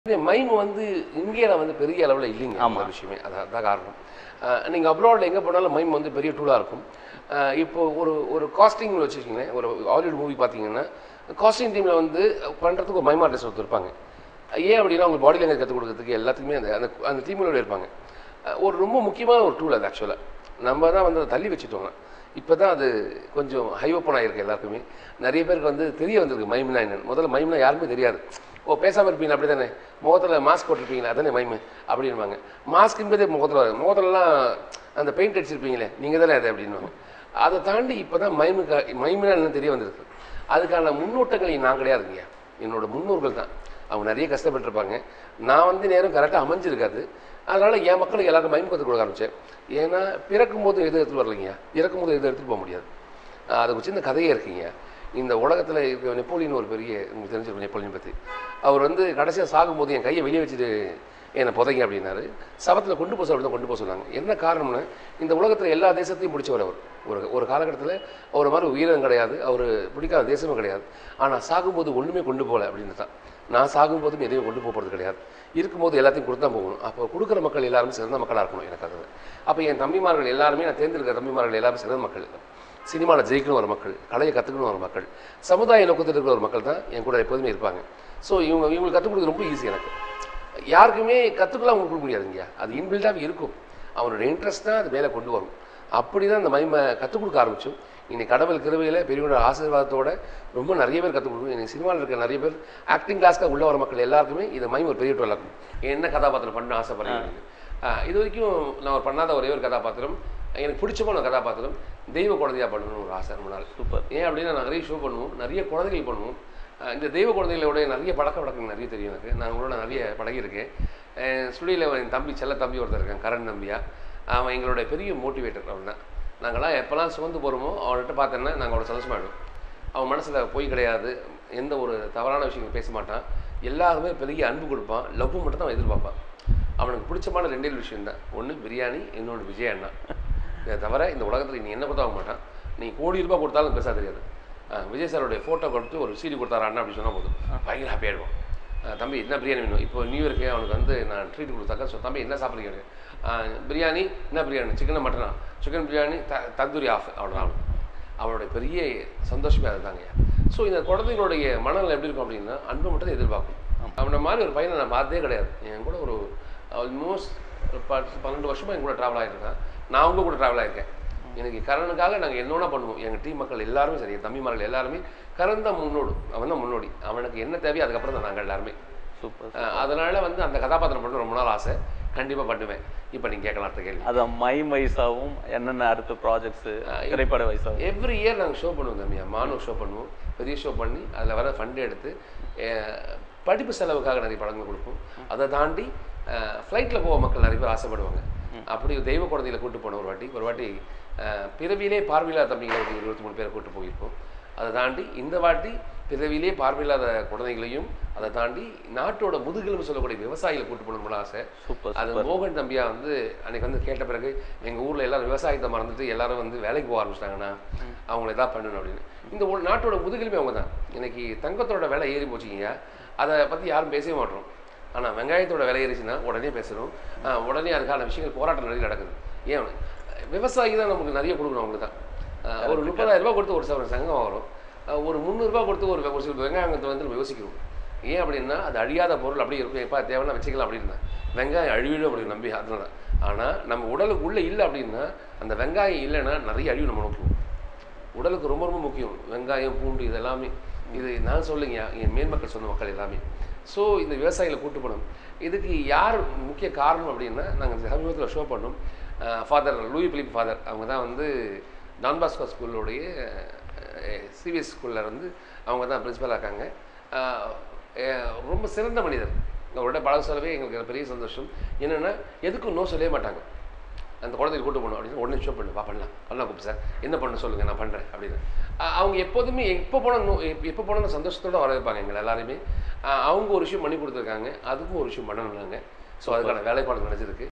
Mime வந்து இந்தியாவில் வந்து பெரிய அளவில் இல்லைங்க ஆமா. அந்த விஷயமே அதான் அதான் காரணம் நீங்கள் அப்ராடில் எங்கே போனாலும் மைம் வந்து பெரிய டூலாக இருக்கும் அஹ் இப்போ ஒரு ஒரு காஸ்டிங் வச்சுருக்கீங்களேன் ஒரு ஹாலிவுட் மூவி பார்த்தீங்கன்னா காஸ்டிங் டீமில் வந்து பண்ணுறதுக்கு ஒரு மைம் ஆர்டிஸ்ட் ஒருத்தர் இருப்பாங்க ஏன் அப்படின்னா அவங்க பாடி லாங்குவேஜ் கற்றுக் கொடுக்கறதுக்கு எல்லாத்துக்குமே அந்த அந்த அந்த டீமிலோட இருப்பாங்க அஹ் ஒரு ரொம்ப முக்கியமான ஒரு டூல் அது ஆக்சுவலாக நம்ம தான் வந்து அதை தள்ளி வச்சுட்டோங்க இப்போ தான் அது கொஞ்சம் ஹை ஓப்பன் ஆகிருக்கு எல்லாருக்குமே நிறைய பேருக்கு வந்து தெரிய வந்திருக்கு மைம்னா என்னன்னு முதல்ல மைம்னா யாருமே தெரியாது ஓ பேசாமல் இருப்பீங்க அப்படி தானே முகத்தில் மாஸ்க் போட்டிருப்பீங்களா அதானே மைமு அப்படின்வாங்க மாஸ்க் என்பதே முகத்தில் வரும் முகத்துலலாம் அந்த பெயிண்ட் அடிச்சிருப்பீங்களே நீங்கள் தானே அது அப்படின்வாங்க அதை தாண்டி இப்போ தான் மைமுக்கு மைமுனா என்ன தெரிய வந்திருக்கு அதுக்கான முன்னோட்டங்கள் நான் கிடையாதுங்கய்யா என்னோட முன்னோர்கள் தான் அவங்க நிறைய கஷ்டப்பட்டிருப்பாங்க நான் வந்து நேரம் கரெக்டாக அமைஞ்சிருக்காது அதனால் என் மக்களுக்கு எல்லாருக்கும் மயம் கற்றுக் கொடுக்க ஆரம்பித்தேன் ஏன்னா பிறக்கும் போது எது எடுத்துகிட்டு வரலைங்க இறக்கும் போது எது எடுத்துகிட்டு போக முடியாது ஆஹ் அது ஒரு சின்ன கதையே இருக்குங்க இந்த உலகத்தில் இருக்க நெப்போலியன் ஒரு பெரிய உங்களுக்கு தெரிஞ்சிருக்கும் நெப்போலியன் பற்றி அவர் வந்து கடைசியாக சாகும்போது என் கையை வெளியே வச்சுட்டு என்னை புதைங்க அப்படின்னாரு சபத்தில் கொண்டு போக சொல்லி தான் கொண்டு போக சொன்னாங்க என்ன காரணம்னா இந்த உலகத்தில் எல்லா தேசத்தையும் பிடிச்சவர் அவர் ஒரு ஒரு காலகட்டத்தில் அவர் மாதிரி உயிரம் கிடையாது அவர் பிடிக்காத தேசமும் கிடையாது ஆனால் சாகும்போது ஒன்றுமே கொண்டு போகல அப்படின்னு தான் நான் சாகும்போதும் எதையும் கொண்டு போக போகிறது கிடையாது இருக்கும்போது எல்லாத்தையும் கொடுத்து தான் போகணும் அப்போ கொடுக்குற மக்கள் எல்லாருமே சிறந்த மக்களாக இருக்கணும் எனக்கு அது அப்போ என் தம்பிமார்கள் எல்லாருமே நான் தேர்ந்தெடுக்கிற தம்பிமார்கள் எல்லாரும் சிறந்த மக்கள் சினிமாவில் ஜெயிக்கணும் ஒரு மக்கள் கலையை கற்றுக்கணும் ஒரு மக்கள் சமுதாய நோக்கத்தில் இருக்கிற ஒரு மக்கள் தான் என் கூட எப்போதுமே இருப்பாங்க ஸோ இவங்க இவங்களுக்கு கற்றுக் கொடுக்குறது ரொம்ப ஈஸி எனக்கு யாருக்குமே கற்றுக்கலாம் அவங்க கொடுக்க முடியாதுங்கய்யா அது இன்பில்டாக இருக்கும் அவனோட இன்ட்ரெஸ்ட் தான் அது மேலே கொண்டு வரும் அப்படி தான் அந்த மைமை கற்றுக் கொடுக்க ஆரம்பிச்சோம் இன்னைக்கு கடவுள் கிருபையில் பெரியவங்களோட ஆசீர்வாதத்தோட ரொம்ப நிறைய பேர் கற்றுக் கொடுக்கும் இன்னைக்கு சினிமாவில் இருக்கிற நிறைய பேர் ஆக்டிங் கிளாஸ்க்காக உள்ள வர மக்கள் எல்லாருக்குமே இந்த மைம் ஒரு பெரிய டோலாக இருக்கும் என்ன கதாபாத்திரம் பண்ண ஆசைப்படுறீங்க ஆஹ் இது வரைக்கும் நான் ஒரு பண்ணாத ஒரே ஒரு கதாபாத்திரம் எனக்கு பிடிச்சமான கதாபாத்திரம் தெய்வ குழந்தையா பண்ணணும்னு ஒரு ஆசை ரொம்ப நாள் சூப்பர் ஏன் அப்படின்னா நான் நிறைய ஷோ பண்ணுவோம் நிறைய குழந்தைகள் பண்ணுவோம் அஹ் இந்த தெய்வ குழந்தைகளோட நிறைய பழக்க வழக்கம் நிறைய தெரியும் எனக்கு நான் உங்களோட நிறைய பழகியிருக்கேன் ஸ்டுடியோவில் என் தம்பி செல்ல தம்பி ஒருத்தர் இருக்கான் கரண் நம்பியா அவன் எங்களுடைய பெரிய மோட்டிவேட்டர் அவன் தான் நாங்களாம் எப்போல்லாம் சுமந்து போகிறோமோ அவன்கிட்ட பார்த்தோன்னா நாங்கள் அவனை சந்தோஷமாயிடுவோம் அவன் மனசில் பொய் கிடையாது எந்த ஒரு தவறான விஷயங்கள் பேச மாட்டான் எல்லாருமே பெரிய அன்பு கொடுப்பான் லவ் மட்டும் தான் அவன் எதிர்பார்ப்பான் அவனுக்கு பிடிச்சமான ரெண்டே விஷயம் தான் ஒன்று பிரியாணி இன்னொன்று விஜய் அண்ணா இதை தவிர இந்த உலகத்தில் நீ என்ன கொடுத்தா வாங்க மாட்டான் நீ கோடி ரூபாய் கொடுத்தாலும் பெருசாக தெரியாது அஹ் விஜய் சாரோடைய ஃபோட்டோ கொடுத்து ஒரு சீடி கொடுத்தாரு அண்ணா அப்படி சொன்னால் போதும் பயங்கர ஹாப்பி ஆகிடுவோம் தம்பி என்ன பிரியாணி வேணும் இப்போ நியூ இயர்க்கு அவனுக்கு வந்து நான் ட்ரீட் கொடுத்தாக்கா ஸோ தம்பி என்ன சாப்பிட்றீங்க அஹ் பிரியாணி என்ன பிரியாணி சிக்கன் மட்டனா chicken biryani the tandoori half அவ்வளோதான் அவனுக்கு. அவனுடைய பெரிய சந்தோஷமே அதுதாங்க ஸோ இந்த குழந்தைகளுடைய மனநிலை எப்படி இருக்கும் அப்படின்னா அன்பு மட்டும் தான் எதிர்பார்க்கும் அவனை மாதிரி ஒரு பையனை நான் பார்த்ததே கிடையாது என் கூட ஒரு ஆல்மோஸ்ட் பத்து பன்னெண்டு வருஷமாக என் கூட ட்ராவல் ஆகிருக்கேன் நான் அவங்க கூட ட்ராவல் ஆகிருக்கேன் எனக்கு கரனுக்காக நாங்கள் என்னோட பண்ணுவோம் எங்கள் டீம் மக்கள் எல்லாருமே சரி என் தம்பிமார்கள் எல்லாருமே கரண் தான் முன்னோடு அவன் தான் முன்னோடி அவனுக்கு என்ன தேவையோ அதுக்கப்புறம் தான் நாங்கள் எல்லாருமே சூப்பர் அஹ் அதனால வந்து அந்த கதாபாத்திரம் பண்ண ரொம்ப நாள் ஆசை கண்டிப்பாக பண்ணுவேன் இப்போ நீங்கள் கேட்கலாம் அடுத்த கேள்வி அதான் மைம் வயசாகவும் என்னென்ன அடுத்த ப்ராஜெக்ட்ஸ் திரைப்பட வயசாகவும் எவ்ரி இயர் நாங்கள் ஷோ பண்ணுவோம் தம்பியா மானு ஷோ பண்ணுவோம் பெரிய ஷோ பண்ணி அதில் வர ஃபண்டு எடுத்து அஹ், படிப்பு செலவுக்காக நிறைய படங்கள் கொடுப்போம் அதை தாண்டி ஃப்ளைட்டில் போக மக்கள் நிறைய பேர் ஆசைப்படுவாங்க அப்படி தெய்வ குழந்தைகளை கூட்டு போனோம் ஒரு வாட்டி ஒரு வாட்டி அஹ், பிறவியிலே பார்வையில்லாத தம்பிகளை ஒரு இருபத்தி மூணு பேரை கூட்டு போயிருப்போம் அதை தாண்டி இந்த வாட்டி பிறவியிலே பார்வையில்லாத குழந்தைகளையும் அதை தாண்டி நாட்டோட முதுகெலும்பு சொல்லக்கூடிய விவசாயிகளை கூட்டு போகணும்னு ஆசை சூப்பர் அது மோகன் தம்பியா வந்து அன்னைக்கு வந்து கேட்ட பிறகு எங்க ஊர்ல எல்லாரும் விவசாயத்தை மறந்துட்டு எல்லாரும் வந்து வேலைக்கு போக ஆரம்பிச்சிட்டாங்கன்னா அவங்கள எதாவது பண்ணணும் அப்படின்னு இந்த ஒரு நாட்டோட முதுகெலுமே அவங்க தான் இன்னைக்கு தங்கத்தோட விலை ஏறி போச்சுங்க அதை பத்தி யாரும் பேசவே மாட்டோம் ஆனா வெங்காயத்தோட விலை ஏறிச்சுன்னா உடனே பேசணும் ஆஹ் உடனே அதுக்கான விஷயங்கள் போராட்டம் நிறைய நடக்குது ஏன் விவசாயி தான் நமக்கு நிறைய கொடுக்கணும் அவங்களுக்கு தான் ஆஹ் ஒரு முப்பதாயிரம் ரூபாய் கொடுத்து ஒரு சவரன் சங்கம் வரும் ஆஹ் ஒரு முந்நூறுரூபா கொடுத்து ஒரு ஒரு சில வெங்காயத்தை வந்து நம்ம யோசிக்கிறோம் ஏன் அப்படின்னா அது அழியாத பொருள் அப்படியே இருக்கும் எப்போ தேவைன்னா வச்சுக்கலாம் அப்படின்னு வெங்காயம் அழிவிடும் அப்படி நம்பி அதனால தான் ஆனால் நம்ம உடலுக்கு உள்ளே இல்லை அப்படின்னா அந்த வெங்காயம் இல்லைன்னா நிறைய அழிவு நம்ம நோக்குவோம் உடலுக்கு ரொம்ப ரொம்ப முக்கியம் வெங்காயம் பூண்டு இது எல்லாமே இது நான் சொல்லுங்க என் மேன்மக்கள் சொன்ன மக்கள் எல்லாமே ஸோ இந்த விவசாயிகளை கூட்டு போனோம் இதுக்கு யார் முக்கிய காரணம் அப்படின்னா நாங்கள் சமீபத்தில் ஷோ பண்ணோம் ஃபாதர் லூயி பிலிப் ஃபாதர் அவங்க தான் வந்து டான் பாஸ்கோ ஸ்கூலுடைய சிபிஎஸ் ஸ்கூலில் வந்து அவங்க தான் பிரின்சிபலாக இருக்காங்க அஹ், அஹ், ரொம்ப சிறந்த மனிதர் அவரோட பழக சொல்லவே எங்களுக்கு பெரிய சந்தோஷம் என்னென்னா எதுக்கும் நோ சொல்லவே மாட்டாங்க அந்த குழந்தைய கூட்டு போகணும் அப்படின்னு உடனே ஷோ பண்ணு வா பண்ணலாம் பண்ணலாம் கூப்பிட்டு சார் என்ன பண்ண சொல்லுங்கள் நான் பண்ணுறேன் அப்படின்னு அஹ் அவங்க எப்போதுமே எப்போ போனால் எப்போ போனால் சந்தோஷத்தோட வர வைப்பாங்க எங்களை எல்லாருமே அஹ் அவங்க ஒரு விஷயம் பண்ணி கொடுத்துருக்காங்க அதுக்கும் ஒரு விஷயம் பண்ணணும்னாங்க ஸோ அதுக்கான வேலைப்பாடு நடந்திருக்கு